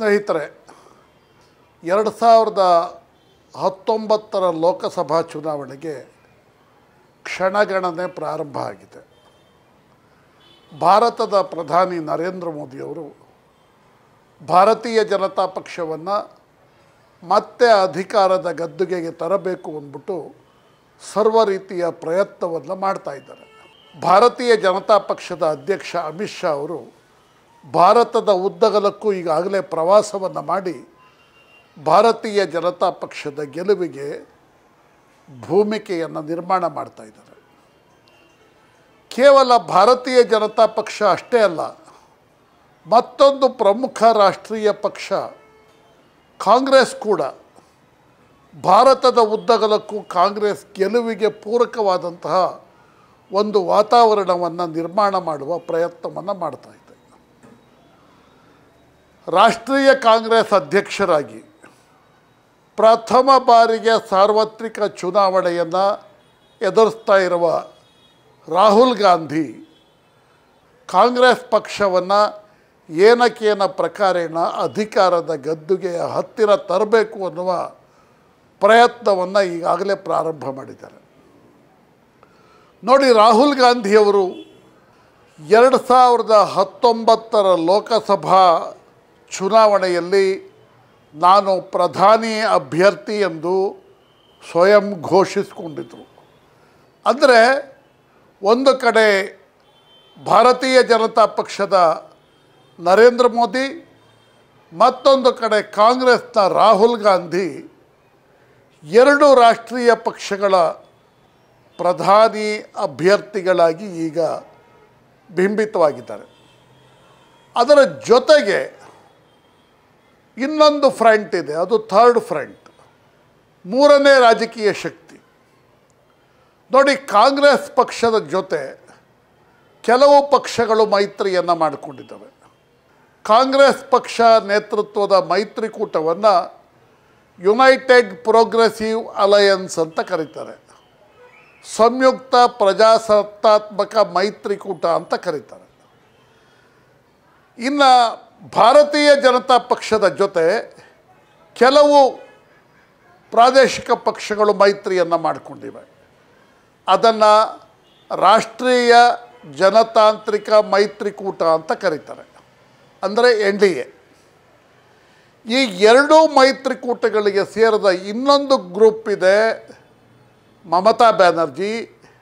ಸ್ನೇಹಿತರೆ ಎರಡು ಸಾವಿರದ ಹತ್ತೊಂಬತ್ತರ ಲೋಕಸಭಾ ಚುನಾವಣೆಗೆ ಕ್ಷಣಗಣನೆ ಪ್ರಾರಂಭ ಆಗಿದೆ ಭಾರತದ ಪ್ರಧಾನಿ ನರೇಂದ್ರ ಮೋದಿಯವರು ಭಾರತೀಯ ಜನತಾ ಪಕ್ಷವನ್ನು ಮತ್ತೆ ಅಧಿಕಾರದ ಗದ್ದುಗೆಗೆ ತರಬೇಕು ಅಂದ್ಬಿಟ್ಟು ಸರ್ವ ರೀತಿಯ ಪ್ರಯತ್ನವನ್ನು ಮಾಡ್ತಾ ಇದ್ದಾರೆ ಭಾರತೀಯ ಜನತಾ ಪಕ್ಷದ ಅಧ್ಯಕ್ಷ ಅಮಿತ್ ಶಾ ಅವರು ಭಾರತದ ಉದ್ದಗಲಕ್ಕೂ ಈಗಾಗಲೇ ಪ್ರವಾಸವನ್ನು ಮಾಡಿ ಭಾರತೀಯ ಜನತಾ ಪಕ್ಷದ ಗೆಲುವಿಗೆ ಭೂಮಿಕೆಯನ್ನು ನಿರ್ಮಾಣ ಮಾಡ್ತಾ ಇದ್ದಾರೆ ಕೇವಲ ಭಾರತೀಯ ಜನತಾ ಪಕ್ಷ ಅಷ್ಟೇ ಅಲ್ಲ ಮತ್ತೊಂದು ಪ್ರಮುಖ ರಾಷ್ಟ್ರೀಯ ಪಕ್ಷ ಕಾಂಗ್ರೆಸ್ ಕೂಡ ಭಾರತದ ಉದ್ದಗಲಕ್ಕೂ ಕಾಂಗ್ರೆಸ್ ಗೆಲುವಿಗೆ ಪೂರಕವಾದಂತಹ ಒಂದು ವಾತಾವರಣವನ್ನು ನಿರ್ಮಾಣ ಮಾಡುವ ಪ್ರಯತ್ನವನ್ನು ಮಾಡ್ತಾ ಇದೆ ರಾಷ್ಟ್ರೀಯ ಕಾಂಗ್ರೆಸ್ ಅಧ್ಯಕ್ಷರಾಗಿ ಪ್ರಥಮ ಬಾರಿಗೆ ಸಾರ್ವತ್ರಿಕ ಚುನಾವಣೆಯನ್ನು ಎದುರಿಸ್ತಾ ಇರುವ ರಾಹುಲ್ ಗಾಂಧಿ ಕಾಂಗ್ರೆಸ್ ಪಕ್ಷವನ್ನು ಏನಕ್ಕೇನ ಪ್ರಕಾರೇಣ ಅಧಿಕಾರದ ಗದ್ದುಗೆಯ ಹತ್ತಿರ ತರಬೇಕು ಅನ್ನುವ ಪ್ರಯತ್ನವನ್ನು ಈಗಾಗಲೇ ಪ್ರಾರಂಭ ಮಾಡಿದ್ದಾರೆ ನೋಡಿ ರಾಹುಲ್ ಗಾಂಧಿಯವರು ಎರಡು ಸಾವಿರದ ಹತ್ತೊಂಬತ್ತರ ಲೋಕಸಭಾ ಚುನಾವಣೆಯಲ್ಲಿ ನಾನು ಪ್ರಧಾನಿ ಅಭ್ಯರ್ಥಿ ಎಂದು ಸ್ವಯಂ ಘೋಷಿಸಿಕೊಂಡಿದ್ದರು ಅಂದರೆ ಒಂದು ಕಡೆ ಭಾರತೀಯ ಜನತಾ ಪಕ್ಷದ ನರೇಂದ್ರ ಮೋದಿ ಮತ್ತೊಂದು ಕಡೆ ಕಾಂಗ್ರೆಸ್ನ ರಾಹುಲ್ ಗಾಂಧಿ ಎರಡು ರಾಷ್ಟ್ರೀಯ ಪಕ್ಷಗಳ ಪ್ರಧಾನಿ ಅಭ್ಯರ್ಥಿಗಳಾಗಿ ಈಗ ಬಿಂಬಿತವಾಗಿದ್ದಾರೆ ಅದರ ಜೊತೆಗೆ ಇನ್ನೊಂದು ಫ್ರಂಟ್ ಇದೆ ಅದು ಥರ್ಡ್ ಫ್ರಂಟ್ ಮೂರನೇ ರಾಜಕೀಯ ಶಕ್ತಿ ನೋಡಿ ಕಾಂಗ್ರೆಸ್ ಪಕ್ಷದ ಜೊತೆ ಕೆಲವು ಪಕ್ಷಗಳು ಮೈತ್ರಿಯನ್ನು ಮಾಡಿಕೊಂಡಿದ್ದಾವೆ ಕಾಂಗ್ರೆಸ್ ಪಕ್ಷ ನೇತೃತ್ವದ ಮೈತ್ರಿಕೂಟವನ್ನು ಯುನೈಟೆಡ್ ಪ್ರೋಗ್ರೆಸಿವ್ ಅಲಯನ್ಸ್ ಅಂತ ಕರೀತಾರೆ ಸಂಯುಕ್ತ ಪ್ರಜಾಸತ್ತಾತ್ಮಕ ಮೈತ್ರಿಕೂಟ ಅಂತ ಕರೀತಾರೆ ಇನ್ನು ಭಾರತೀಯ ಜನತಾ ಪಕ್ಷದ ಜೊತೆ ಕೆಲವು ಪ್ರಾದೇಶಿಕ ಪಕ್ಷಗಳು ಮೈತ್ರಿಯನ್ನು ಮಾಡಿಕೊಂಡಿವೆ ಅದನ್ನು ರಾಷ್ಟ್ರೀಯ ಜನತಾಂತ್ರಿಕ ಮೈತ್ರಿಕೂಟ ಅಂತ ಕರೀತಾರೆ ಅಂದರೆ ಎನ್ ಡಿ ಎ ಈ ಎರಡೂ ಮೈತ್ರಿಕೂಟಗಳಿಗೆ ಸೇರಿದ ಇನ್ನೊಂದು ಗ್ರೂಪ್ ಇದೆ ಮಮತಾ ಬ್ಯಾನರ್ಜಿ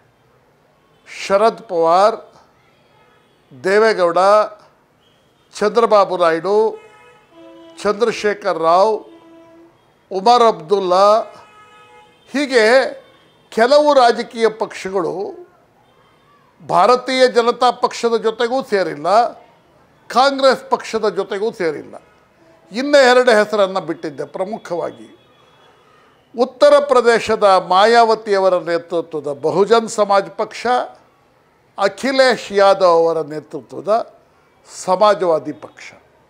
ಶರದ್ ಪವಾರ್ ದೇವೇಗೌಡ ಚಂದ್ರಬಾಬು ನಾಯ್ಡು ಚಂದ್ರಶೇಖರ್ ರಾವ್ ಉಮರ್ ಅಬ್ದುಲ್ಲಾ ಹೀಗೆ ಕೆಲವು ರಾಜಕೀಯ ಪಕ್ಷಗಳು ಭಾರತೀಯ ಜನತಾ ಪಕ್ಷದ ಜೊತೆಗೂ ಸೇರಿಲ್ಲ ಕಾಂಗ್ರೆಸ್ ಪಕ್ಷದ ಜೊತೆಗೂ ಸೇರಿಲ್ಲ ಇನ್ನೂ ಎರಡು ಹೆಸರನ್ನು ಬಿಟ್ಟಿದ್ದೆ ಪ್ರಮುಖವಾಗಿ ಉತ್ತರ ಪ್ರದೇಶದ ಮಾಯಾವತಿಯವರ ನೇತೃತ್ವದ ಬಹುಜನ್ ಸಮಾಜ್ ಪಕ್ಷ ಅಖಿಲೇಶ್ ಯಾದವ್ ಅವರ ನೇತೃತ್ವದ ಸಮಾಜವಾದಿ ಪಕ್ಷ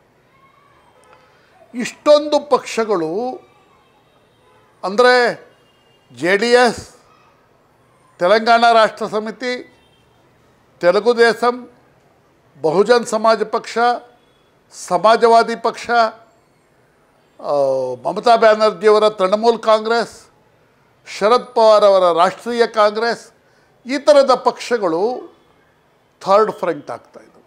ಇಷ್ಟೊಂದು ಪಕ್ಷಗಳು ಅಂದರೆ ಜೆ ಡಿ ಎಸ್ ತೆಲಂಗಾಣ ರಾಷ್ಟ್ರ ಸಮಿತಿ ತೆಲುಗು ದೇಶಂ ಬಹುಜನ್ ಸಮಾಜ ಪಕ್ಷ ಸಮಾಜವಾದಿ ಪಕ್ಷ ಆ, ಮಮತಾ ಬ್ಯಾನರ್ಜಿಯವರ ತೃಣಮೂಲ್ ಕಾಂಗ್ರೆಸ್ ಶರದ್ ಪವಾರ್ ಅವರ ರಾಷ್ಟ್ರೀಯ ಕಾಂಗ್ರೆಸ್ ಈ ಥರದ ಪಕ್ಷಗಳು ಥರ್ಡ್ ಫ್ರಂಟ್ ಆಗ್ತಾ ಇದ್ದವು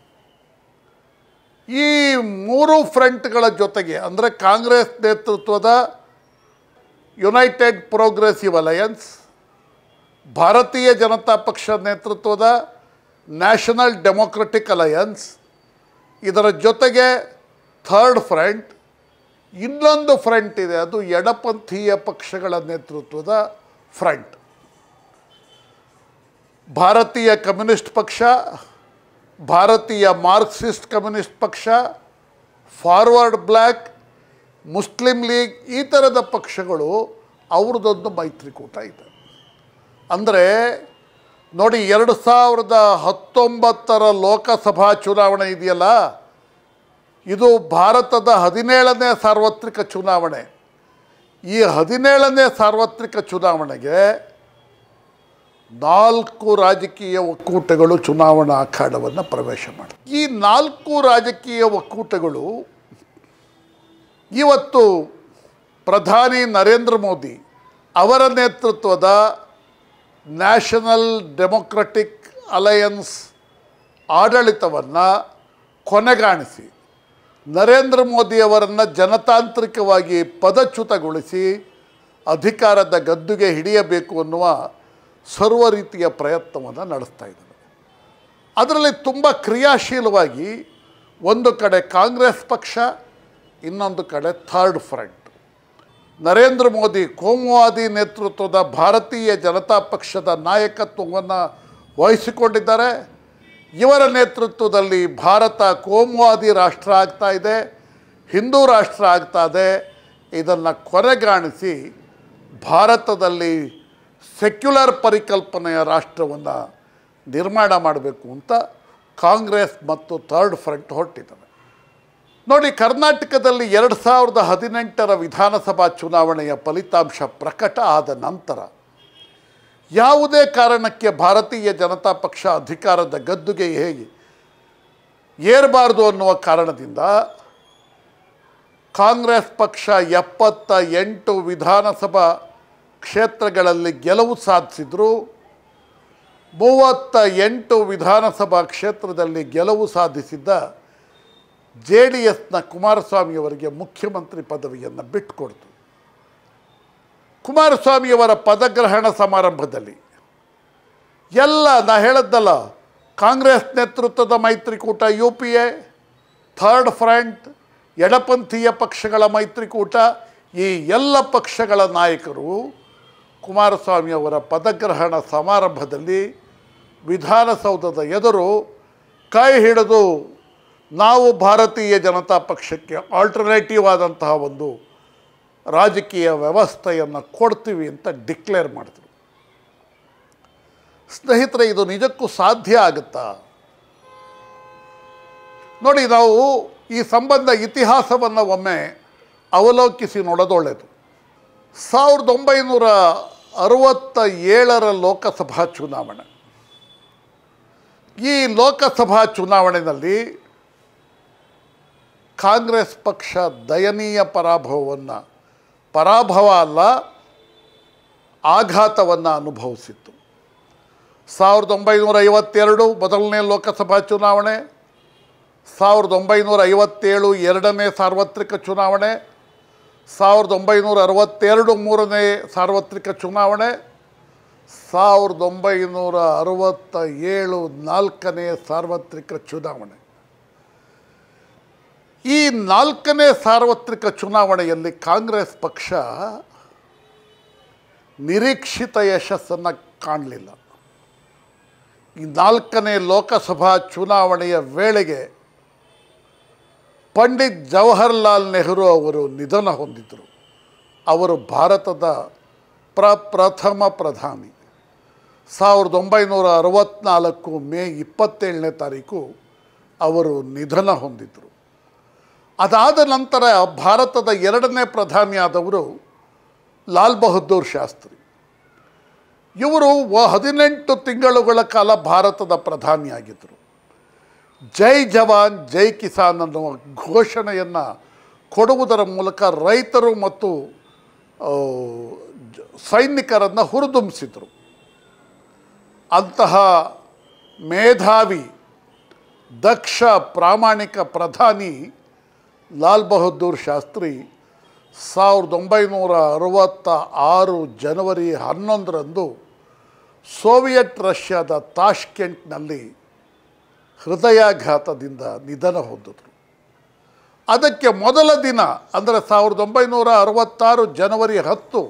ಈ ಮೂರು ಫ್ರಂಟ್ಗಳ ಜೊತೆಗೆ ಅಂದರೆ ಕಾಂಗ್ರೆಸ್ ನೇತೃತ್ವದ ಯುನೈಟೆಡ್ ಪ್ರೋಗ್ರೆಸಿವ್ ಅಲಯನ್ಸ್ ಭಾರತೀಯ ಜನತಾ ಪಕ್ಷ ನೇತೃತ್ವದ ನ್ಯಾಷನಲ್ ಡೆಮೊಕ್ರೆಟಿಕ್ ಅಲಯನ್ಸ್ ಇದರ ಜೊತೆಗೆ ಥರ್ಡ್ ಫ್ರಂಟ್ ಇನ್ನೊಂದು ಫ್ರಂಟ್ ಇದೆ ಅದು ಎಡಪಂಥೀಯ ಪಕ್ಷಗಳ ನೇತೃತ್ವದ ಫ್ರಂಟ್ ಭಾರತೀಯ ಕಮ್ಯುನಿಸ್ಟ್ ಪಕ್ಷ ಭಾರತೀಯ ಮಾರ್ಕ್ಸಿಸ್ಟ್ ಕಮ್ಯುನಿಸ್ಟ್ ಪಕ್ಷ ಫಾರ್ವರ್ಡ್ ಬ್ಲ್ಯಾಕ್ ಮುಸ್ಲಿಂ ಲೀಗ್ ಈ ಥರದ ಪಕ್ಷಗಳು ಅವ್ರದ್ದೊಂದು ಮೈತ್ರಿಕೂಟ ಇದೆ ಅಂದರೆ ನೋಡಿ ಎರಡು ಸಾವಿರದ ಹತ್ತೊಂಬತ್ತರ ಲೋಕಸಭಾ ಚುನಾವಣೆ ಇದೆಯಲ್ಲ ಇದು ಭಾರತದ ಹದಿನೇಳನೇ ಸಾರ್ವತ್ರಿಕ ಚುನಾವಣೆ ಈ ಹದಿನೇಳನೇ ಸಾರ್ವತ್ರಿಕ ಚುನಾವಣೆಗೆ ನಾಲ್ಕು ರಾಜಕೀಯ ಒಕ್ಕೂಟಗಳು ಚುನಾವಣಾ ಅಖಾಡವನ್ನು ಪ್ರವೇಶ ಮಾಡಿ ಈ ನಾಲ್ಕು ರಾಜಕೀಯ ಒಕ್ಕೂಟಗಳು ಇವತ್ತು ಪ್ರಧಾನಿ ನರೇಂದ್ರ ಮೋದಿ ಅವರ ನೇತೃತ್ವದ ನ್ಯಾಷನಲ್ ಡೆಮೊಕ್ರೆಟಿಕ್ ಅಲಯನ್ಸ್ ಆಡಳಿತವನ್ನು ಕೊನೆಗಾಣಿಸಿ ನರೇಂದ್ರ ಮೋದಿಯವರನ್ನು ಜನತಾಂತ್ರಿಕವಾಗಿ ಪದಚ್ಯುತಗೊಳಿಸಿ ಅಧಿಕಾರದ ಗದ್ದುಗೆ ಹಿಡಿಯಬೇಕು ಅನ್ನುವ ಸರ್ವ ರೀತಿಯ ಪ್ರಯತ್ನವನ್ನು ನಡೆಸ್ತಾ ಇದ್ದಾರೆ ಅದರಲ್ಲಿ ತುಂಬ ಕ್ರಿಯಾಶೀಲವಾಗಿ ಒಂದು ಕಡೆ ಕಾಂಗ್ರೆಸ್ ಪಕ್ಷ ಇನ್ನೊಂದು ಕಡೆ ಥರ್ಡ್ ಫ್ರಂಟ್ ನರೇಂದ್ರ ಮೋದಿ ಕೋಮುವಾದಿ ನೇತೃತ್ವದ ಭಾರತೀಯ ಜನತಾ ಪಕ್ಷದ ನಾಯಕತ್ವವನ್ನು ವಹಿಸಿಕೊಂಡಿದ್ದಾರೆ ಇವರ ನೇತೃತ್ವದಲ್ಲಿ ಭಾರತ ಕೋಮುವಾದಿ ರಾಷ್ಟ್ರ ಆಗ್ತಾ ಇದೆ ಹಿಂದೂ ರಾಷ್ಟ್ರ ಆಗ್ತಾ ಇದೆ ಇದನ್ನು ಕೊನೆಗಾಣಿಸಿ ಭಾರತದಲ್ಲಿ ಸೆಕ್ಯುಲರ್ ಪರಿಕಲ್ಪನೆಯ ರಾಷ್ಟ್ರವನ್ನು ನಿರ್ಮಾಣ ಮಾಡಬೇಕು ಅಂತ ಕಾಂಗ್ರೆಸ್ ಮತ್ತು ಥರ್ಡ್ ಫ್ರಂಟ್ ಹೊರಟಿದ್ದಾರೆ ನೋಡಿ ಕರ್ನಾಟಕದಲ್ಲಿ ಎರಡು ಸಾವಿರದ ಹದಿನೆಂಟರ ವಿಧಾನಸಭಾ ಚುನಾವಣೆಯ ಫಲಿತಾಂಶ ಪ್ರಕಟ ಆದ ನಂತರ ಯಾವುದೇ ಕಾರಣಕ್ಕೆ ಭಾರತೀಯ ಜನತಾ ಪಕ್ಷ ಅಧಿಕಾರದ ಗದ್ದುಗೆ ಹೇಗೆ ಏರಬಾರ್ದು ಅನ್ನುವ ಕಾರಣದಿಂದ ಕಾಂಗ್ರೆಸ್ ಪಕ್ಷ ಎಪ್ಪತ್ತ ಎಂಟು ವಿಧಾನಸಭಾ ಕ್ಷೇತ್ರಗಳಲ್ಲಿ ಗೆಲುವು ಸಾಧಿಸಿದ್ರು ಮೂವತ್ತ ಎಂಟು ವಿಧಾನಸಭಾ ಕ್ಷೇತ್ರದಲ್ಲಿ ಗೆಲುವು ಸಾಧಿಸಿದ್ದ ಜೆ ಡಿ ಎಸ್ನ ಕುಮಾರಸ್ವಾಮಿಯವರಿಗೆ ಮುಖ್ಯಮಂತ್ರಿ ಪದವಿಯನ್ನು ಬಿಟ್ಟುಕೊಡ್ತು ಕುಮಾರಸ್ವಾಮಿಯವರ ಪದಗ್ರಹಣ ಸಮಾರಂಭದಲ್ಲಿ ಎಲ್ಲ ನಾ ಹೇಳದ್ದಲ್ಲ ಕಾಂಗ್ರೆಸ್ ನೇತೃತ್ವದ ಮೈತ್ರಿಕೂಟ U P A third front ಎಡಪಂಥೀಯ ಪಕ್ಷಗಳ ಮೈತ್ರಿಕೂಟ ಈ ಎಲ್ಲ ಪಕ್ಷಗಳ ನಾಯಕರು ಕುಮಾರಸ್ವಾಮಿಯವರ ಪದಗ್ರಹಣ ಸಮಾರಂಭದಲ್ಲಿ ವಿಧಾನಸೌಧದ ಎದುರು ಕೈ ಹಿಡಿದು ನಾವು ಭಾರತೀಯ ಜನತಾ ಪಕ್ಷಕ್ಕೆ ಆಲ್ಟರ್ನೇಟಿವ್ ಆದಂತಹ ಒಂದು ರಾಜಕೀಯ ವ್ಯವಸ್ಥೆಯನ್ನು ಕೊಡ್ತೀವಿ ಅಂತ ಡಿಕ್ಲೇರ್ ಮಾಡಿದ್ರು ಸ್ನೇಹಿತರೆ ಇದು ನಿಜಕ್ಕೂ ಸಾಧ್ಯ ಆಗುತ್ತಾ ನೋಡಿ ನಾವು ಈ ಸಂಬಂಧ ಇತಿಹಾಸವನ್ನು ಒಮ್ಮೆ ಅವಲೋಕಿಸಿ ನೋಡೋದೊಳ್ಳೆಯದು ಸಾವಿರದ ಒಂಬೈನೂರ ಅರವತ್ತ ಏಳರ ಲೋಕಸಭಾ ಚುನಾವಣೆ ಈ ಲೋಕಸಭಾ ಚುನಾವಣೆಯಲ್ಲಿ ಕಾಂಗ್ರೆಸ್ ಪಕ್ಷ ದಯನೀಯ ಪರಾಭವವನ್ನು ಪರಾಭವ ಅಲ್ಲ ಆಘಾತವನ್ನು ಅನುಭವಿಸಿತ್ತು ಸಾವಿರದ ಒಂಬೈನೂರ ಐವತ್ತೆರಡು ಮೊದಲನೇ ಲೋಕಸಭಾ ಚುನಾವಣೆ ಸಾವಿರದ ಒಂಬೈನೂರ ಐವತ್ತೇಳು ಎರಡನೇ ಸಾರ್ವತ್ರಿಕ ಚುನಾವಣೆ ಸಾವಿರದ ಒಂಬೈನೂರ ಅರವತ್ತೆರಡು ಮೂರನೇ ಸಾರ್ವತ್ರಿಕ ಚುನಾವಣೆ ಸಾವಿರದ ಒಂಬೈನೂರ ಅರವತ್ತ ಏಳು ನಾಲ್ಕನೇ ಸಾರ್ವತ್ರಿಕ ಚುನಾವಣೆ ಈ ನಾಲ್ಕನೇ ಸಾರ್ವತ್ರಿಕ ಚುನಾವಣೆಯಲ್ಲಿ ಕಾಂಗ್ರೆಸ್ ಪಕ್ಷ ನಿರೀಕ್ಷಿತ ಯಶಸ್ಸನ್ನು ಕಾಣಲಿಲ್ಲ ಈ ನಾಲ್ಕನೇ ಲೋಕಸಭಾ ಚುನಾವಣೆಯ ವೇಳೆಗೆ ಪಂಡಿತ್ ಜವಾಹರ್ಲಾಲ್ ನೆಹರು ಅವರು ನಿಧನ ಹೊಂದಿದರು ಅವರು ಭಾರತದ ಪ್ರಪ್ರಥಮ ಪ್ರಧಾನಿ ಸಾವಿರದ ಒಂಬೈನೂರ ಅರವತ್ತ್ನಾಲ್ಕು ಮೇ ಇಪ್ಪತ್ತೇಳನೇ ತಾರೀಕು ಅವರು ನಿಧನ ಹೊಂದಿದರು ಅದಾದ ನಂತರ ಭಾರತದ ಎರಡನೇ ಪ್ರಧಾನಿಯಾದವರು ಲಾಲ್ ಬಹದ್ದೂರ್ ಶಾಸ್ತ್ರಿ ಇವರು ವ ಹದಿನೆಂಟು ತಿಂಗಳುಗಳ ಕಾಲ ಭಾರತದ ಪ್ರಧಾನಿಯಾಗಿದ್ದರು ಜೈ ಜವಾನ್ ಜೈ ಕಿಸಾನ್ ಅನ್ನುವ ಘೋಷಣೆಯನ್ನು ಕೊಡುವುದರ ಮೂಲಕ ರೈತರು ಮತ್ತು ಆ, ಜ- ಸೈನಿಕರನ್ನು ಹುರಿದುಂಬಿಸಿದರು ಅಂತಹ ಮೇಧಾವಿ ದಕ್ಷ ಪ್ರಾಮಾಣಿಕ ಪ್ರಧಾನಿ ಲಾಲ್ ಬಹದ್ದೂರ್ ಶಾಸ್ತ್ರಿ ಸಾವಿರದ ಒಂಬೈನೂರ ಅರವತ್ತ ಆರು ಜನವರಿ ಹನ್ನೊಂದರಂದು ಸೋವಿಯಟ್ ರಷ್ಯಾದ ತಾಷ್ಕೆಂಟ್ನಲ್ಲಿ ಹೃದಯಾಘಾತದಿಂದ ನಿಧನ ಹೊಂದಿದ್ರು ಅದಕ್ಕೆ ಮೊದಲ ದಿನ ಅಂದರೆ ಸಾವಿರದ ಒಂಬೈನೂರ ಅರವತ್ತಾರು ಜನವರಿ ಹತ್ತು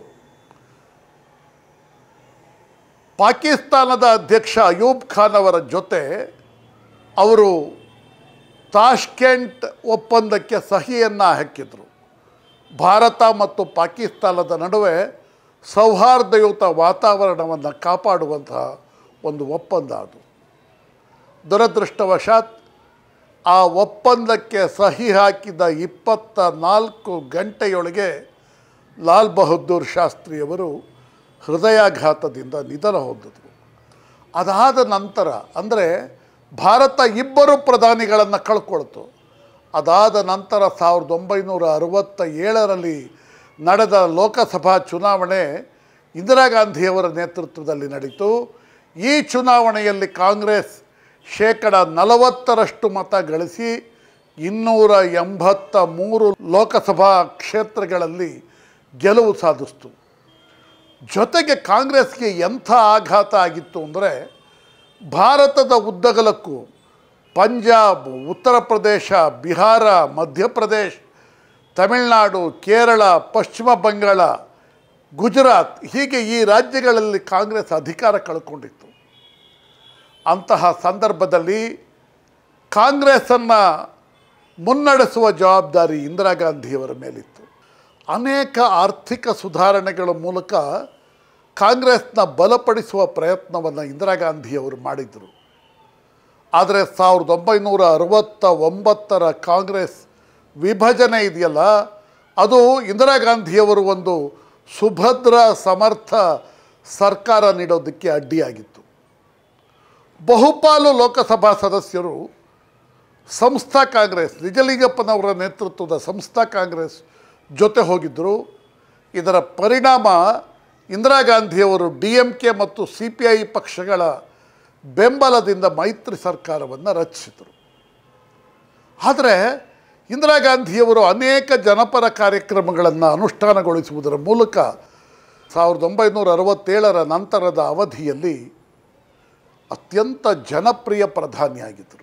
ಪಾಕಿಸ್ತಾನದ ಅಧ್ಯಕ್ಷ ಅಯೂಬ್ ಖಾನ್ ಅವರ ಜೊತೆ ಅವರು ತಾಷ್ಕೆಂಟ್ ಒಪ್ಪಂದಕ್ಕೆ ಸಹಿಯನ್ನು ಹಾಕಿದರು ಭಾರತ ಮತ್ತು ಪಾಕಿಸ್ತಾನದ ನಡುವೆ ಸೌಹಾರ್ದಯುತ ವಾತಾವರಣವನ್ನು ಕಾಪಾಡುವಂತಹ ಒಂದು ಒಪ್ಪಂದ ಅದು ದುರದೃಷ್ಟವಶಾತ್ ಆ ಒಪ್ಪಂದಕ್ಕೆ ಸಹಿ ಹಾಕಿದ ಇಪ್ಪತ್ತ ನಾಲ್ಕು ಗಂಟೆಯೊಳಗೆ ಲಾಲ್ ಬಹದ್ದೂರ್ ಶಾಸ್ತ್ರಿಯವರು ಹೃದಯಾಘಾತದಿಂದ ನಿಧನ ಹೊಂದಿದರು ಅದಾದ ನಂತರ ಅಂದರೆ ಭಾರತ ಇಬ್ಬರು ಪ್ರಧಾನಿಗಳನ್ನು ಕಳ್ಕೊಳ್ತು ಅದಾದ ನಂತರ ಸಾವಿರದ ಒಂಬೈನೂರ ಅರವತ್ತ ಏಳರಲ್ಲಿ ನಡೆದ ಲೋಕಸಭಾ ಚುನಾವಣೆ ಇಂದಿರಾ ಗಾಂಧಿಯವರ ನೇತೃತ್ವದಲ್ಲಿ ನಡೀತು ಈ ಚುನಾವಣೆಯಲ್ಲಿ ಕಾಂಗ್ರೆಸ್ ಶೇಕಡ ನಲವತ್ತರಷ್ಟು ಮತ ಗಳಿಸಿ ಇನ್ನೂರ ಎಂಬತ್ತ ಮೂರು ಲೋಕಸಭಾ ಕ್ಷೇತ್ರಗಳಲ್ಲಿ ಗೆಲುವು ಸಾಧಿಸ್ತು ಜೊತೆಗೆ ಕಾಂಗ್ರೆಸ್ಗೆ ಎಂಥ ಆಘಾತ ಆಗಿತ್ತು ಅಂದರೆ ಭಾರತದ ಉದ್ದಗಲಕ್ಕೂ ಪಂಜಾಬ್ ಉತ್ತರ ಪ್ರದೇಶ ಬಿಹಾರ ಮಧ್ಯಪ್ರದೇಶ್ ತಮಿಳುನಾಡು ಕೇರಳ ಪಶ್ಚಿಮ ಬಂಗಾಳ ಗುಜರಾತ್ ಹೀಗೆ ಈ ರಾಜ್ಯಗಳಲ್ಲಿ ಕಾಂಗ್ರೆಸ್ ಅಧಿಕಾರ ಕಳ್ಕೊಂಡಿತ್ತು ಅಂತಹ ಸಂದರ್ಭದಲ್ಲಿ ಕಾಂಗ್ರೆಸ್ಸನ್ನು ಮುನ್ನಡೆಸುವ ಜವಾಬ್ದಾರಿ ಇಂದಿರಾ ಗಾಂಧಿಯವರ ಮೇಲಿತ್ತು ಅನೇಕ ಆರ್ಥಿಕ ಸುಧಾರಣೆಗಳ ಮೂಲಕ ಕಾಂಗ್ರೆಸ್ನ ಬಲಪಡಿಸುವ ಪ್ರಯತ್ನವನ್ನು ಇಂದಿರಾ ಗಾಂಧಿಯವರು ಮಾಡಿದರು ಆದರೆ ಸಾವಿರದ ಒಂಬೈನೂರ ಅರವತ್ತ ಒಂಬತ್ತರ ಕಾಂಗ್ರೆಸ್ ವಿಭಜನೆ ಇದೆಯಲ್ಲ ಅದು ಇಂದಿರಾ ಗಾಂಧಿಯವರು ಒಂದು ಸುಭದ್ರ ಸಮರ್ಥ ಸರ್ಕಾರ ನೀಡೋದಕ್ಕೆ ಅಡ್ಡಿಯಾಗಿತ್ತು ಬಹುಪಾಲು ಲೋಕಸಭಾ ಸದಸ್ಯರು ಸಂಸ್ಥಾ ಕಾಂಗ್ರೆಸ್ ನಿಜಲಿಂಗಪ್ಪನವರ ನೇತೃತ್ವದ ಸಂಸ್ಥಾ ಕಾಂಗ್ರೆಸ್ ಜೊತೆ ಹೋಗಿದ್ದರು ಇದರ ಪರಿಣಾಮ ಇಂದಿರಾ ಗಾಂಧಿಯವರು ಡಿ ಎಂ ಕೆ ಮತ್ತು ಸಿ ಪಿ ಐ ಪಕ್ಷಗಳ ಬೆಂಬಲದಿಂದ ಮೈತ್ರಿ ಸರ್ಕಾರವನ್ನು ರಚಿಸಿದರು ಆದರೆ ಇಂದಿರಾ ಗಾಂಧಿಯವರು ಅನೇಕ ಜನಪರ ಕಾರ್ಯಕ್ರಮಗಳನ್ನು ಅನುಷ್ಠಾನಗೊಳಿಸುವುದರ ಮೂಲಕ ಸಾವಿರದ ಒಂಬೈನೂರ ಅರವತ್ತೇಳರ ನಂತರದ ಅವಧಿಯಲ್ಲಿ ಅತ್ಯಂತ ಜನಪ್ರಿಯ ಪ್ರಧಾನಿಯಾಗಿದ್ದರು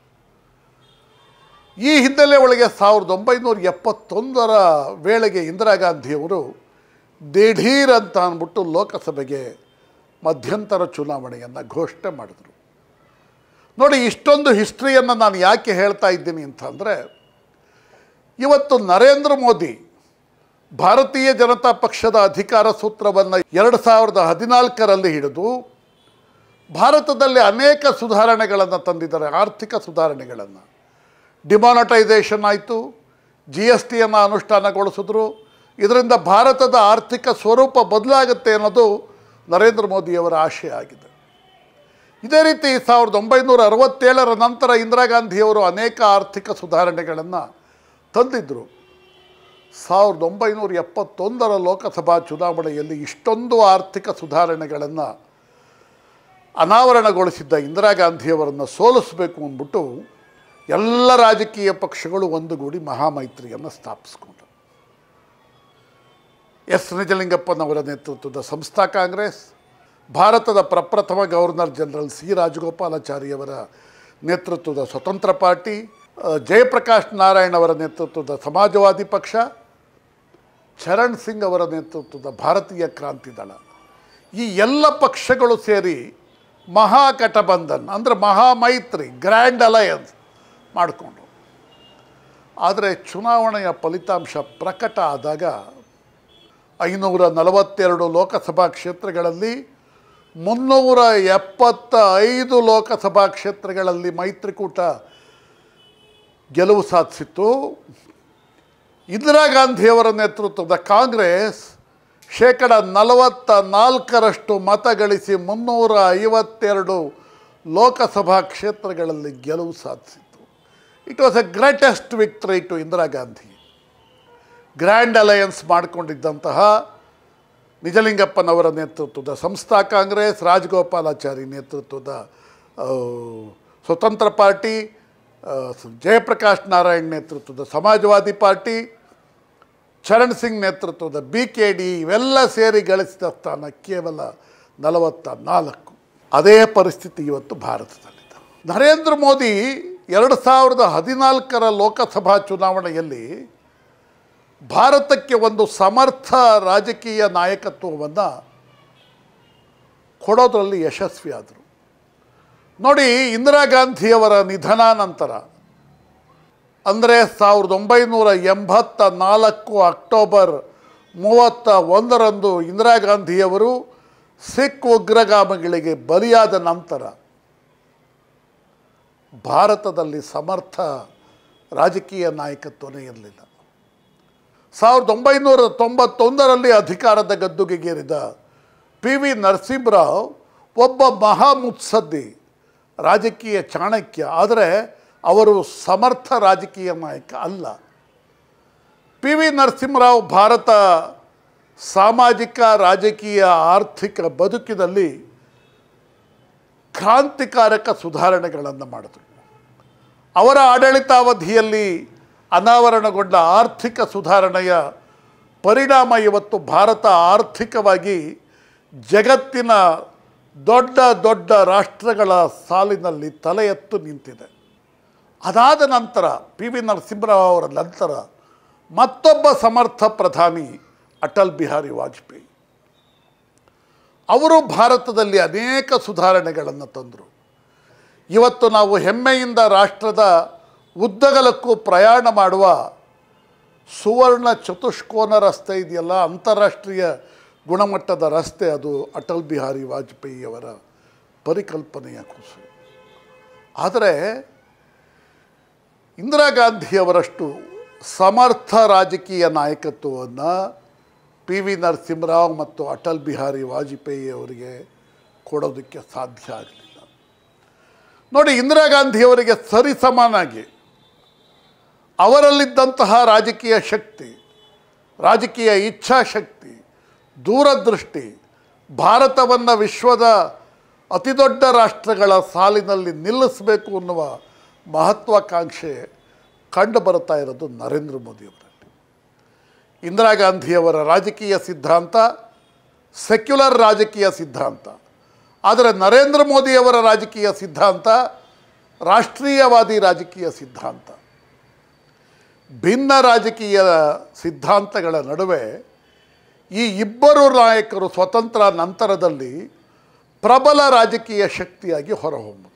ಈ ಹಿನ್ನೆಲೆ ಒಳಗೆ ಸಾವಿರದ ಒಂಬೈನೂರ ಎಪ್ಪತ್ತೊಂದರ ವೇಳೆಗೆ ಇಂದಿರಾ ಗಾಂಧಿಯವರು ದಿಢೀರ್ ಅಂತ ಅಂದ್ಬಿಟ್ಟು ಲೋಕಸಭೆಗೆ ಮಧ್ಯಂತರ ಚುನಾವಣೆಯನ್ನು ಘೋಷಣೆ ಮಾಡಿದರು ನೋಡಿ ಇಷ್ಟೊಂದು ಹಿಸ್ಟ್ರಿಯನ್ನು ನಾನು ಯಾಕೆ ಹೇಳ್ತಾ ಇದ್ದೀನಿ ಅಂತಂದರೆ ಇವತ್ತು ನರೇಂದ್ರ ಮೋದಿ ಭಾರತೀಯ ಜನತಾ ಪಕ್ಷದ ಅಧಿಕಾರ ಸೂತ್ರವನ್ನು ಎರಡು ಸಾವಿರದ ಹದಿನಾಲ್ಕರಲ್ಲಿ ಹಿಡಿದು ಭಾರತದಲ್ಲಿ ಅನೇಕ ಸುಧಾರಣೆಗಳನ್ನು ತಂದಿದ್ದಾರೆ ಆರ್ಥಿಕ ಸುಧಾರಣೆಗಳನ್ನು ಡಿಮಾನಟೈಸೇಷನ್ ಆಯಿತು ಜಿ ಎಸ್ ಟಿಯನ್ನು ಅನುಷ್ಠಾನಗೊಳಿಸಿದ್ರು ಇದರಿಂದ ಭಾರತದ ಆರ್ಥಿಕ ಸ್ವರೂಪ ಬದಲಾಗುತ್ತೆ ಅನ್ನೋದು ನರೇಂದ್ರ ಮೋದಿಯವರ ಆಶಯ ಆಗಿದೆ ಇದೇ ರೀತಿ ಸಾವಿರದ ಒಂಬೈನೂರ ಅರವತ್ತೇಳರ ನಂತರ ಇಂದಿರಾ ಗಾಂಧಿಯವರು ಅನೇಕ ಆರ್ಥಿಕ ಸುಧಾರಣೆಗಳನ್ನು ತಂದಿದ್ದರು ಸಾವಿರದ ಒಂಬೈನೂರ ಎಪ್ಪತ್ತೊಂದರ ಲೋಕಸಭಾ ಚುನಾವಣೆಯಲ್ಲಿ ಇಷ್ಟೊಂದು ಆರ್ಥಿಕ ಸುಧಾರಣೆಗಳನ್ನು ಅನಾವರಣಗೊಳಿಸಿದ್ದ ಇಂದಿರಾ ಗಾಂಧಿಯವರನ್ನು ಸೋಲಿಸಬೇಕು ಅಂದ್ಬಿಟ್ಟು ಎಲ್ಲ ರಾಜಕೀಯ ಪಕ್ಷಗಳು ಒಂದುಗೂಡಿ ಮಹಾಮೈತ್ರಿಯನ್ನು ಸ್ಥಾಪಿಸ್ಕೊಂಡರು ಎಸ್ ನಿಜಲಿಂಗಪ್ಪನವರ ನೇತೃತ್ವದ ಸಂಸ್ಥಾ ಕಾಂಗ್ರೆಸ್ ಭಾರತದ ಪ್ರಪ್ರಥಮ ಗವರ್ನರ್ ಜನರಲ್ ಸಿ ರಾಜಗೋಪಾಲಾಚಾರಿಯವರ ನೇತೃತ್ವದ ಸ್ವತಂತ್ರ ಪಾರ್ಟಿ ಆ, ಜಯಪ್ರಕಾಶ್ ನಾರಾಯಣ್ ಅವರ ನೇತೃತ್ವದ ಸಮಾಜವಾದಿ ಪಕ್ಷ ಚರಣ್ ಸಿಂಗ್ ಅವರ ನೇತೃತ್ವದ ಭಾರತೀಯ ಕ್ರಾಂತಿ ದಳ ಈ ಎಲ್ಲ ಪಕ್ಷಗಳು ಸೇರಿ ಮಹಾಗಠಬಂಧನ್ ಅಂದರೆ ಮಹಾಮೈತ್ರಿ ಗ್ರ್ಯಾಂಡ್ ಅಲಯನ್ಸ್ ಮಾಡಿಕೊಂಡು ಆದರೆ ಚುನಾವಣೆಯ ಫಲಿತಾಂಶ ಪ್ರಕಟ ಆದಾಗ ಐನೂರ ನಲವತ್ತೆರಡು ಲೋಕಸಭಾ ಕ್ಷೇತ್ರಗಳಲ್ಲಿ ಮುನ್ನೂರ ಎಪ್ಪತ್ತ ಐದು ಲೋಕಸಭಾ ಕ್ಷೇತ್ರಗಳಲ್ಲಿ ಮೈತ್ರಿಕೂಟ ಗೆಲುವು ಸಾಧಿಸಿತ್ತು ಇಂದಿರಾ ಗಾಂಧಿಯವರ ನೇತೃತ್ವದ ಕಾಂಗ್ರೆಸ್ ಶೇಕಡ ನಲವತ್ತ ನಾಲ್ಕರಷ್ಟು ಮತ ಗಳಿಸಿ ಮುನ್ನೂರ ಐವತ್ತೆರಡು ಲೋಕಸಭಾ ಕ್ಷೇತ್ರಗಳಲ್ಲಿ ಗೆಲುವು ಸಾಧಿಸಿತ್ತು it was a greatest victory to Indira Gandhi grand alliance ಮಾಡಿಕೊಂಡಿದ್ದಂತಹ ನಿಜಲಿಂಗಪ್ಪನವರ ನೇತೃತ್ವದ ಸಂಸ್ಥಾ ಕಾಂಗ್ರೆಸ್ ರಾಜಗೋಪಾಲಾಚಾರಿ ನೇತೃತ್ವದ ಆ, ಸ್ವತಂತ್ರ ಪಾರ್ಟಿ ಆ, ಸ- ಜಯಪ್ರಕಾಶ್ ನಾರಾಯಣ್ ನೇತೃತ್ವದ ಸಮಾಜವಾದಿ ಪಾರ್ಟಿ ಚರಣ್ ಸಿಂಗ್ ನೇತೃತ್ವದ ಬಿ ಕೆ ಡಿ ಇವೆಲ್ಲ ಸೇರಿ ಗಳಿಸಿದ ಸ್ಥಾನ ಕೇವಲ ನಲವತ್ತ ನಾಲ್ಕು ಅದೇ ಪರಿಸ್ಥಿತಿ ಇವತ್ತು ಭಾರತದಲ್ಲಿದೆ ನರೇಂದ್ರ ಮೋದಿ ಎರಡು ಸಾವಿರದ ಹದಿನಾಲ್ಕರ ಲೋಕಸಭಾ ಚುನಾವಣೆಯಲ್ಲಿ ಭಾರತಕ್ಕೆ ಒಂದು ಸಮರ್ಥ ರಾಜಕೀಯ ನಾಯಕತ್ವವನ್ನು ಕೊಡೋದರಲ್ಲಿ ಯಶಸ್ವಿಯಾದರು ನೋಡಿ ಇಂದಿರಾ ಗಾಂಧಿಯವರ ನಿಧನ ನಂತರ ಅಂದರೆ ಸಾವಿರದ ಒಂಬೈನೂರ ಎಂಬತ್ತ ನಾಲ್ಕು ಅಕ್ಟೋಬರ್ ಮೂವತ್ತ ಒಂದರಂದು ಇಂದಿರಾ ಗಾಂಧಿಯವರು ಸಿಖ್ ಉಗ್ರಗಾಮಿಗಳಿಗೆ ಬಲಿಯಾದ ನಂತರ ಭಾರತದಲ್ಲಿ ಸಮರ್ಥ ರಾಜಕೀಯ ನಾಯಕತ್ವನೇ ಇರಲಿಲ್ಲ ಸಾವಿರದ ಒಂಬೈನೂರ ತೊಂಬತ್ತೊಂದರಲ್ಲಿ ಅಧಿಕಾರದ ಗದ್ದುಗೆಗೇರಿದ ಪಿ ವಿ ನರಸಿಂಹರಾವ್ ಒಬ್ಬ ಮಹಾ ಮುತ್ಸದ್ದಿ ರಾಜಕೀಯ ಚಾಣಕ್ಯ ಆದರೆ ಅವರು ಸಮರ್ಥ ರಾಜಕೀಯ ನಾಯಕ ಅಲ್ಲ ಪಿ ವಿ ನರಸಿಂಹರಾವ್ ಭಾರತ ಸಾಮಾಜಿಕ ರಾಜಕೀಯ ಆರ್ಥಿಕ ಬದುಕಿನಲ್ಲಿ ಕ್ರಾಂತಿಕಾರಕ ಸುಧಾರಣೆಗಳನ್ನು ಮಾಡಿದರು ಅವರ ಆಡಳಿತಾವಧಿಯಲ್ಲಿ ಅನಾವರಣಗೊಂಡ ಆರ್ಥಿಕ ಸುಧಾರಣೆಯ ಪರಿಣಾಮ ಇವತ್ತು ಭಾರತ ಆರ್ಥಿಕವಾಗಿ ಜಗತ್ತಿನ ದೊಡ್ಡ ದೊಡ್ಡ ರಾಷ್ಟ್ರಗಳ ಸಾಲಿನಲ್ಲಿ ತಲೆ ಎತ್ತು ನಿಂತಿದೆ ಅದಾದ ನಂತರ ಪಿ ವಿ ನರಸಿಂಹರಾವ್ ಅವರ ನಂತರ ಮತ್ತೊಬ್ಬ ಸಮರ್ಥ ಪ್ರಧಾನಿ ಅಟಲ್ ಬಿಹಾರಿ ವಾಜಪೇಯಿ ಅವರು ಭಾರತದಲ್ಲಿ ಅನೇಕ ಸುಧಾರಣೆಗಳನ್ನು ತಂದರು ಇವತ್ತು ನಾವು ಹೆಮ್ಮೆಯಿಂದ ರಾಷ್ಟ್ರದ ಉದ್ದಗಲಕ್ಕೂ ಪ್ರಯಾಣ ಮಾಡುವ ಸುವರ್ಣ ಚತುಷ್ಕೋನ ರಸ್ತೆ ಇದೆಯಲ್ಲ ಅಂತಾರಾಷ್ಟ್ರೀಯ ಗುಣಮಟ್ಟದ ರಸ್ತೆ ಅದು ಅಟಲ್ ಬಿಹಾರಿ ವಾಜಪೇಯಿಯವರ ಪರಿಕಲ್ಪನೆಯ ಕೂಸು ಆದರೆ ಇಂದಿರಾ ಗಾಂಧಿಯವರಷ್ಟು ಸಮರ್ಥ ರಾಜಕೀಯ ನಾಯಕತ್ವವನ್ನು ಪಿ ವಿ ನರಸಿಂಹರಾವ್ ಮತ್ತು ಅಟಲ್ ಬಿಹಾರಿ ವಾಜಪೇಯಿ ಅವರಿಗೆ ಕೊಡೋದಕ್ಕೆ ಸಾಧ್ಯ ಆಗಲಿಲ್ಲ ನೋಡಿ ಇಂದಿರಾ ಗಾಂಧಿಯವರಿಗೆ ಸರಿಸಮಾನಾಗಿ ಅವರಲ್ಲಿದ್ದಂತಹ ರಾಜಕೀಯ ಶಕ್ತಿ ರಾಜಕೀಯ ಇಚ್ಛಾಶಕ್ತಿ ದೂರದೃಷ್ಟಿ ಭಾರತವನ್ನು ವಿಶ್ವದ ಅತಿದೊಡ್ಡ ರಾಷ್ಟ್ರಗಳ ಸಾಲಿನಲ್ಲಿ ನಿಲ್ಲಿಸಬೇಕು ಅನ್ನುವ ಮಹತ್ವಾಕಾಂಕ್ಷೆ ಕಂಡು ಬರ್ತಾ ಇರೋದು ನರೇಂದ್ರ ಮೋದಿಯವರಲ್ಲಿ ಇಂದಿರಾ ಗಾಂಧಿಯವರ ರಾಜಕೀಯ ಸಿದ್ಧಾಂತ ಸೆಕ್ಯುಲರ್ ರಾಜಕೀಯ ಸಿದ್ಧಾಂತ ಆದರೆ ನರೇಂದ್ರ ಮೋದಿಯವರ ರಾಜಕೀಯ ಸಿದ್ಧಾಂತ ರಾಷ್ಟ್ರೀಯವಾದಿ ರಾಜಕೀಯ ಸಿದ್ಧಾಂತ ಭಿನ್ನ ರಾಜಕೀಯ ಸಿದ್ಧಾಂತಗಳ ನಡುವೆ ಈ ಇಬ್ಬರು ನಾಯಕರು ಸ್ವತಂತ್ರ ನಂತರದಲ್ಲಿ ಪ್ರಬಲ ರಾಜಕೀಯ ಶಕ್ತಿಯಾಗಿ ಹೊರಹೊಮ್ಮಿದರು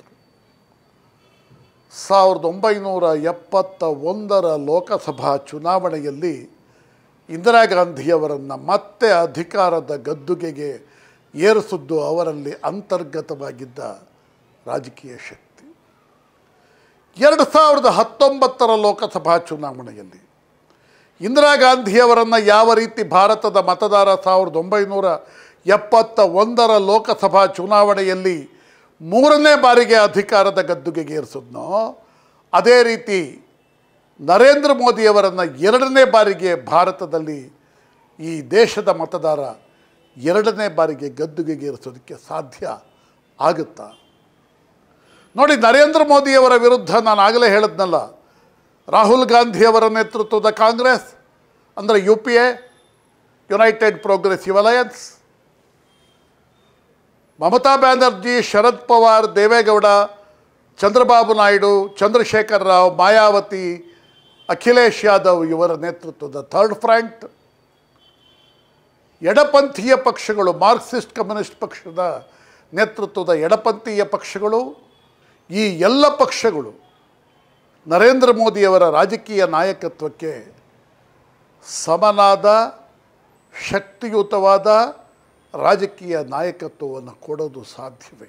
ಸಾವಿರದ ಒಂಬೈನೂರ ಎಪ್ಪತ್ತ ಒಂದರ ಲೋಕಸಭಾ ಚುನಾವಣೆಯಲ್ಲಿ ಇಂದಿರಾ ಗಾಂಧಿಯವರನ್ನು ಮತ್ತೆ ಅಧಿಕಾರದ ಗದ್ದುಗೆಗೆ ಏರಿಸಿದ್ದು ಅವರಲ್ಲಿ ಅಂತರ್ಗತವಾಗಿದ್ದ ರಾಜಕೀಯ ಶಕ್ತಿ ಎರಡು ಸಾವಿರದ ಹತ್ತೊಂಬತ್ತರ ಲೋಕಸಭಾ ಚುನಾವಣೆಯಲ್ಲಿ ಇಂದಿರಾ ಗಾಂಧಿಯವರನ್ನು ಯಾವ ರೀತಿ ಭಾರತದ ಮತದಾರ ಸಾವಿರದ ಒಂಬೈನೂರ ಎಪ್ಪತ್ತ ಒಂದರ ಲೋಕಸಭಾ ಚುನಾವಣೆಯಲ್ಲಿ ಮೂರನೇ ಬಾರಿಗೆ ಅಧಿಕಾರದ ಗದ್ದುಗೆಗೆ ಏರಿಸಿದ್ನೋ ಅದೇ ರೀತಿ ನರೇಂದ್ರ ಮೋದಿಯವರನ್ನು ಎರಡನೇ ಬಾರಿಗೆ ಭಾರತದಲ್ಲಿ ಈ ದೇಶದ ಮತದಾರ ಎರಡನೇ ಬಾರಿಗೆ ಗದ್ದುಗೆಗೆ ಏರಿಸೋದಕ್ಕೆ ಸಾಧ್ಯ ಆಗುತ್ತಾ ನೋಡಿ ನರೇಂದ್ರ ಮೋದಿಯವರ ವಿರುದ್ಧ ನಾನು ಆಗಲೇ ಹೇಳಿದ್ನಲ್ಲ ರಾಹುಲ್ ಗಾಂಧಿಯವರ ನೇತೃತ್ವದ ಕಾಂಗ್ರೆಸ್ ಅಂದರೆ U P A united progressive alliance Mamata Banerjee Sharad Pawar Deve Gowda Chandrababu Naidu Chandrashekar Rao Mayawati Akhilesh Yadav ಇವರ ನೇತೃತ್ವದ ಥರ್ಡ್ ಫ್ರಂಟ್ ಎಡಪಂಥೀಯ ಪಕ್ಷಗಳು ಮಾರ್ಕ್ಸಿಸ್ಟ್ ಕಮ್ಯುನಿಸ್ಟ್ ಪಕ್ಷದ ನೇತೃತ್ವದ ಎಡಪಂಥೀಯ ಪಕ್ಷಗಳು ಈ ಎಲ್ಲ ಪಕ್ಷಗಳು ನರೇಂದ್ರ ಮೋದಿಯವರ ರಾಜಕೀಯ ನಾಯಕತ್ವಕ್ಕೆ ಸಮನಾದ ಶಕ್ತಿಯುತವಾದ ರಾಜಕೀಯ ನಾಯಕತ್ವವನ್ನು ಕೊಡೋದು ಸಾಧ್ಯವೇ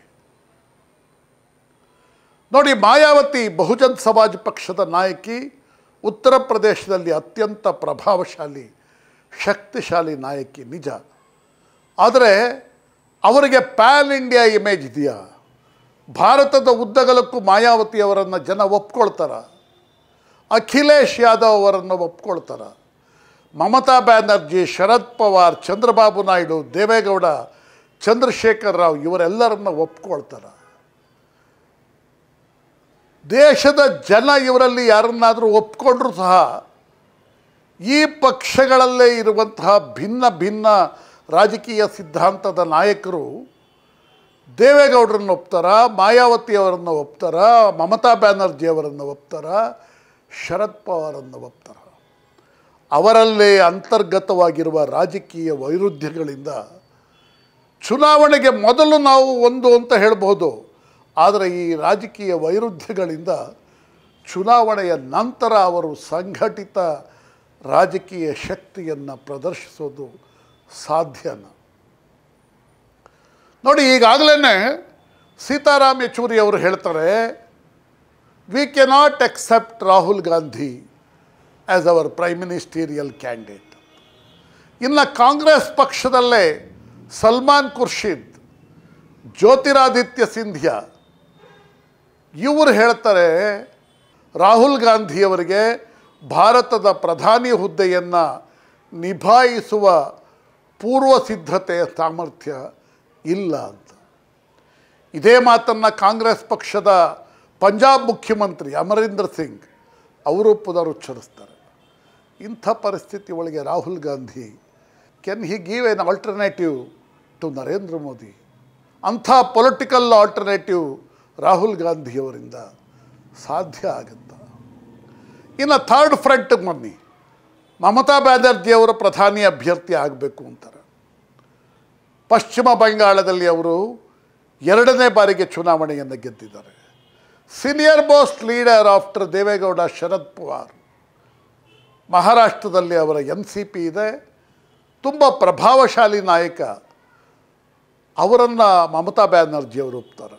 ನೋಡಿ ಮಾಯಾವತಿ ಬಹುಜನ್ ಸಮಾಜ್ ಪಕ್ಷದ ನಾಯಕಿ ಉತ್ತರ ಪ್ರದೇಶದಲ್ಲಿ ಅತ್ಯಂತ ಪ್ರಭಾವಶಾಲಿ ಶಕ್ತಿಶಾಲಿ ನಾಯಕಿ ನಿಜ ಆದರೆ ಅವರಿಗೆ ಪ್ಯಾನ್ ಇಂಡಿಯಾ ಇಮೇಜ್ ಇದೆಯಾ ಭಾರತದ ಉದ್ದಗಲಕ್ಕೂ ಮಾಯಾವತಿಯವರನ್ನು ಜನ ಒಪ್ಕೊಳ್ತಾರ ಅಖಿಲೇಶ್ ಯಾದವ್ ಅವರನ್ನು ಒಪ್ಕೊಳ್ತಾರ ಮಮತಾ ಬ್ಯಾನರ್ಜಿ ಶರದ್ ಪವಾರ್ ಚಂದ್ರಬಾಬು ನಾಯ್ಡು ದೇವೇಗೌಡ ಚಂದ್ರಶೇಖರ್ ರಾವ್ ಇವರೆಲ್ಲರನ್ನ ಒಪ್ಕೊಳ್ತಾರ ದೇಶದ ಜನ ಇವರಲ್ಲಿ ಯಾರನ್ನಾದರೂ ಒಪ್ಕೊಂಡ್ರೂ ಸಹ ಈ ಪಕ್ಷಗಳಲ್ಲೇ ಇರುವಂತಹ ಭಿನ್ನ ಭಿನ್ನ ರಾಜಕೀಯ ಸಿದ್ಧಾಂತದ ನಾಯಕರು ದೇವೇಗೌಡರನ್ನು ಒಪ್ತಾರ ಮಾಯಾವತಿಯವರನ್ನು ಒಪ್ತಾರ ಮಮತಾ ಬ್ಯಾನರ್ಜಿ ಅವರನ್ನು ಒಪ್ತಾರ ಶರದ್ ಪವಾರನ್ನು ಒಪ್ತಾರ ಅವರಲ್ಲೇ ಅಂತರ್ಗತವಾಗಿರುವ ರಾಜಕೀಯ ವೈರುಧ್ಯಗಳಿಂದ ಚುನಾವಣೆಗೆ ಮೊದಲು ನಾವು ಒಂದು ಅಂತ ಹೇಳ್ಬೋದು ಆದರೆ ಈ ರಾಜಕೀಯ ವೈರುಧ್ಯಗಳಿಂದ ಚುನಾವಣೆಯ ನಂತರ ಅವರು ಸಂಘಟಿತ ರಾಜಕೀಯ ಶಕ್ತಿಯನ್ನು ಪ್ರದರ್ಶಿಸೋದು ಸಾಧ್ಯನ ನೋಡಿ ಈಗಾಗಲೇ ಸೀತಾರಾಮ್ ಯೆಚೂರಿ ಅವರು ಹೇಳ್ತಾರೆ we cannot accept Rahul Gandhi as our prime ministerial candidate ಇನ್ನು ಕಾಂಗ್ರೆಸ್ ಪಕ್ಷದಲ್ಲೇ ಸಲ್ಮಾನ್ ಖುರ್ಷಿದ್ ಜ್ಯೋತಿರಾದಿತ್ಯ ಸಿಂಧಿಯಾ ಇವರು ಹೇಳ್ತಾರೆ ರಾಹುಲ್ ಗಾಂಧಿಯವರಿಗೆ ಭಾರತದ ಪ್ರಧಾನಿ ಹುದ್ದೆಯನ್ನು ನಿಭಾಯಿಸುವ ಪೂರ್ವ ಸಿದ್ಧತೆಯ ಸಾಮರ್ಥ್ಯ ಇಲ್ಲ ಅಂತ ಇದೇ ಮಾತನ್ನು ಕಾಂಗ್ರೆಸ್ ಪಕ್ಷದ ಪಂಜಾಬ್ ಮುಖ್ಯಮಂತ್ರಿ ಅಮರೀಂದರ್ ಸಿಂಗ್ ಅವರು ಪುನರುಚ್ಚರಿಸ್ತಾರೆ ಇಂಥ ಪರಿಸ್ಥಿತಿ ಒಳಗೆ Rahul Gandhi can he give an alternative to Narendra Modi ಅಂಥ ಪೊಲಿಟಿಕಲ್ ಆಲ್ಟರ್ನೇಟಿವ್ ರಾಹುಲ್ ಗಾಂಧಿಯವರಿಂದ ಸಾಧ್ಯ ಆಗುತ್ತಾ ಇನ್ನು ಥರ್ಡ್ ಫ್ರಂಟ್ಗೆ ಬನ್ನಿ ಮಮತಾ ಬ್ಯಾನರ್ಜಿಯವರು ಪ್ರಧಾನಿ ಅಭ್ಯರ್ಥಿ ಆಗಬೇಕು ಅಂತಾರೆ ಪಶ್ಚಿಮ ಬಂಗಾಳದಲ್ಲಿ ಅವರು ಎರಡನೇ ಬಾರಿಗೆ ಚುನಾವಣೆಯನ್ನು ಗೆದ್ದಿದ್ದಾರೆ senior most leader after Deve Gowda Sharad Pawar ಮಹಾರಾಷ್ಟ್ರದಲ್ಲಿ ಅವರ ಎನ್ ಸಿ ಪಿ ಇದೆ ತುಂಬ ಪ್ರಭಾವಶಾಲಿ ನಾಯಕ ಅವರನ್ನು ಮಮತಾ ಬ್ಯಾನರ್ಜಿಯವರು ಒಪ್ತಾರೆ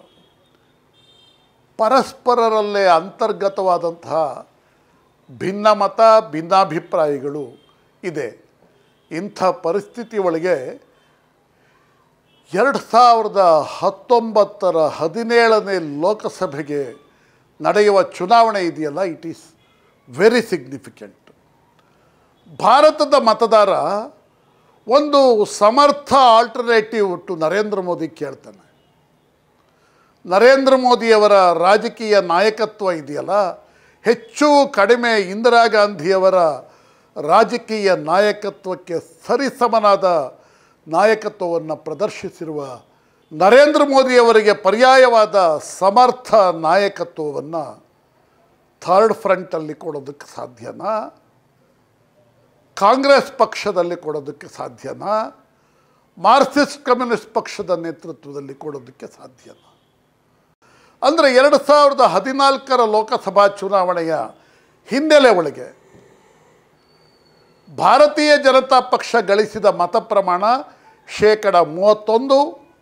ಪರಸ್ಪರರಲ್ಲೇ ಅಂತರ್ಗತವಾದಂತಹ ಭಿನ್ನಮತ ಭಿನ್ನಾಭಿಪ್ರಾಯಗಳು ಇದೆ ಇಂಥ ಪರಿಸ್ಥಿತಿ ಒಳಗೆ ಎರಡು ಸಾವಿರದ ಹತ್ತೊಂಬತ್ತರ ಹದಿನೇಳನೇ ಲೋಕಸಭೆಗೆ ನಡೆಯುವ ಚುನಾವಣೆ ಇದೆಯಲ್ಲ ಇಟ್ ಈಸ್ ವೆರಿ ಸಿಗ್ನಿಫಿಕೆಂಟ್ ಭಾರತದ ಮತದಾರ ಒಂದು ಸಮರ್ಥ ಆಲ್ಟರ್ನೇಟಿವ್ ಟು ನರೇಂದ್ರ ಮೋದಿ ಕೇಳ್ತಾನೆ ನರೇಂದ್ರ ಮೋದಿಯವರ ರಾಜಕೀಯ ನಾಯಕತ್ವ ಇದೆಯಲ್ಲ ಹೆಚ್ಚು ಕಡಿಮೆ ಇಂದಿರಾ ಗಾಂಧಿಯವರ ರಾಜಕೀಯ ನಾಯಕತ್ವಕ್ಕೆ ಸರಿಸಮನಾದ ನಾಯಕತ್ವವನ್ನು ಪ್ರದರ್ಶಿಸಿರುವ ನರೇಂದ್ರ ಮೋದಿಯವರಿಗೆ ಪರ್ಯಾಯವಾದ ಸಮರ್ಥ ನಾಯಕತ್ವವನ್ನು ಥರ್ಡ್ ಫ್ರಂಟಲ್ಲಿ ಕೊಡೋದಕ್ಕೆ ಸಾಧ್ಯನಾ ಕಾಂಗ್ರೆಸ್ ಪಕ್ಷದಲ್ಲಿ ಕೊಡೋದಕ್ಕೆ ಸಾಧ್ಯನಾ ಮಾರ್ಕ್ಸಿಸ್ಟ್ ಕಮ್ಯುನಿಸ್ಟ್ ಪಕ್ಷದ ನೇತೃತ್ವದಲ್ಲಿ ಕೊಡೋದಕ್ಕೆ ಸಾಧ್ಯನಾ ಅಂದರೆ ಎರಡು ಸಾವಿರದ ಹದಿನಾಲ್ಕರ ಲೋಕಸಭಾ ಚುನಾವಣೆಯ ಹಿನ್ನೆಲೆ ಒಳಗೆ ಭಾರತೀಯ ಜನತಾ ಪಕ್ಷ ಗಳಿಸಿದ ಮತ ಪ್ರಮಾಣ ಶೇಕಡ ಮೂವತ್ತೊಂದು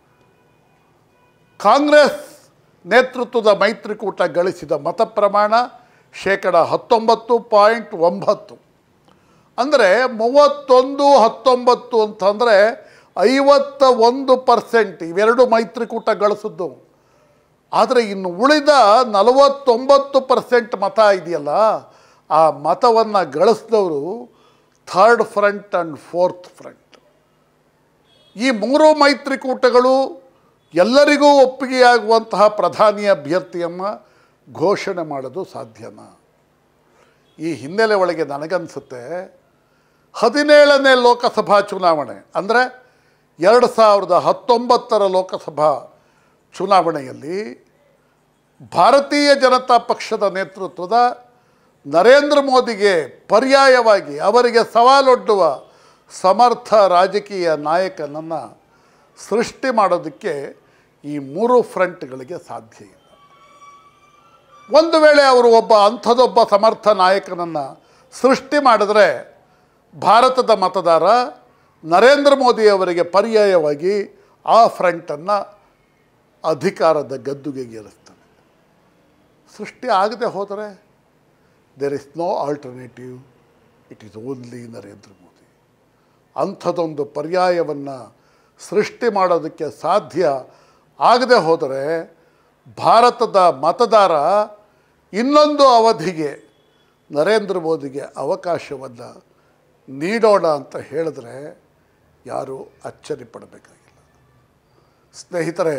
ಕಾಂಗ್ರೆಸ್ ನೇತೃತ್ವದ ಮೈತ್ರಿಕೂಟ ಗಳಿಸಿದ ಮತ ಪ್ರಮಾಣ ಶೇಕಡ ಹತ್ತೊಂಬತ್ತು ಪಾಯಿಂಟ್ ಒಂಬತ್ತು ಅಂದರೆ ಮೂವತ್ತೊಂದು ಹತ್ತೊಂಬತ್ತು ಅಂತಂದರೆ ಐವತ್ತ ಒಂದು ಪರ್ಸೆಂಟ್ ಇವೆರಡು ಮೈತ್ರಿಕೂಟ ಗಳಿಸಿದ್ದು ಆದರೆ ಇನ್ನು ಉಳಿದ ನಲವತ್ತೊಂಬತ್ತು ಪರ್ಸೆಂಟ್ ಮತ ಇದೆಯಲ್ಲ ಆ ಮತವನ್ನು ಗಳಿಸಿದವರು third front and fourth front ಈ ಮೂರು ಮೈತ್ರಿಕೂಟಗಳು ಎಲ್ಲರಿಗೂ ಒಪ್ಪಿಗೆಯಾಗುವಂತಹ ಪ್ರಧಾನಿ ಅಭ್ಯರ್ಥಿಯಮ್ಮ ಘೋಷಣೆ ಮಾಡೋದು ಸಾಧ್ಯನಾ ಈ ಹಿನ್ನೆಲೆ ಒಳಗೆ ನನಗನ್ಸುತ್ತೆ ಹದಿನೇಳನೇ ಲೋಕಸಭಾ ಚುನಾವಣೆ ಅಂದರೆ ಎರಡು ಸಾವಿರದ ಹತ್ತೊಂಬತ್ತರ ಲೋಕಸಭಾ ಚುನಾವಣೆಯಲ್ಲಿ ಭಾರತೀಯ ಜನತಾ ಪಕ್ಷದ ನೇತೃತ್ವದ ನರೇಂದ್ರ ಮೋದಿಗೆ ಪರ್ಯಾಯವಾಗಿ ಅವರಿಗೆ ಸವಾಲೊಡ್ಡುವ ಸಮರ್ಥ ರಾಜಕೀಯ ನಾಯಕನನ್ನು ಸೃಷ್ಟಿ ಮಾಡೋದಕ್ಕೆ ಈ ಮೂರು ಫ್ರಂಟ್ಗಳಿಗೆ ಸಾಧ್ಯ ಇಲ್ಲ ಒಂದು ವೇಳೆ ಅವರು ಒಬ್ಬ ಅಂಥದೊಬ್ಬ ಸಮರ್ಥ ನಾಯಕನನ್ನು ಸೃಷ್ಟಿ ಮಾಡಿದ್ರೆ ಭಾರತದ ಮತದಾರ ನರೇಂದ್ರ ಮೋದಿಯವರಿಗೆ ಪರ್ಯಾಯವಾಗಿ ಆ ಫ್ರಂಟನ್ನು ಅಧಿಕಾರದ ಗದ್ದುಗೆಗೇರಿಸ್ತಾನೆ ಸೃಷ್ಟಿ ಆಗದೆ ಹೋದರೆ there is no alternative it is only Narendra Modi ಅಂಥದ್ದೊಂದು ಪರ್ಯಾಯವನ್ನು ಸೃಷ್ಟಿ ಮಾಡೋದಕ್ಕೆ ಸಾಧ್ಯ ಆಗದೆ ಹೋದರೆ ಭಾರತದ ಮತದಾರ ಇನ್ನೊಂದು ಅವಧಿಗೆ ನರೇಂದ್ರ ಮೋದಿಗೆ ಅವಕಾಶವನ್ನು ನೀಡೋಣ ಅಂತ ಹೇಳಿದ್ರೆ ಯಾರೂ ಅಚ್ಚರಿ ಪಡಬೇಕಾಗಿಲ್ಲ ಸ್ನೇಹಿತರೆ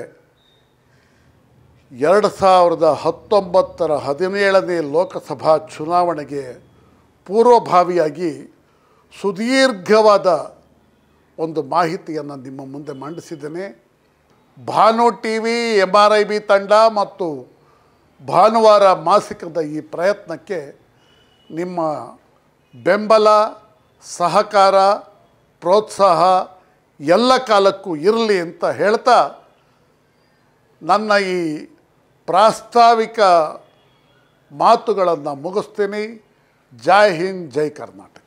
ಎರಡು ಸಾವಿರದ ಹತ್ತೊಂಬತ್ತರ ಹದಿನೇಳನೇ ಲೋಕಸಭಾ ಚುನಾವಣೆಗೆ ಪೂರ್ವಭಾವಿಯಾಗಿ ಸುದೀರ್ಘವಾದ ಒಂದು ಮಾಹಿತಿಯನ್ನು ನಿಮ್ಮ ಮುಂದೆ ಮಂಡಿಸಿದ್ದೇನೆ ಭಾನು T V M R I B ತಂಡ ಮತ್ತು ಭಾನುವಾರ ಮಾಸಿಕದ ಈ ಪ್ರಯತ್ನಕ್ಕೆ ನಿಮ್ಮ ಬೆಂಬಲ ಸಹಕಾರ ಪ್ರೋತ್ಸಾಹ ಎಲ್ಲ ಕಾಲಕ್ಕೂ ಇರಲಿ ಅಂತ ಹೇಳ್ತಾ ನನ್ನ ಈ ಪ್ರಾಸ್ತಾವಿಕ ಮಾತುಗಳನ್ನು ಮುಗಿಸ್ತೀನಿ ಜೈ ಹಿಂದ್ ಜೈ ಕರ್ನಾಟಕ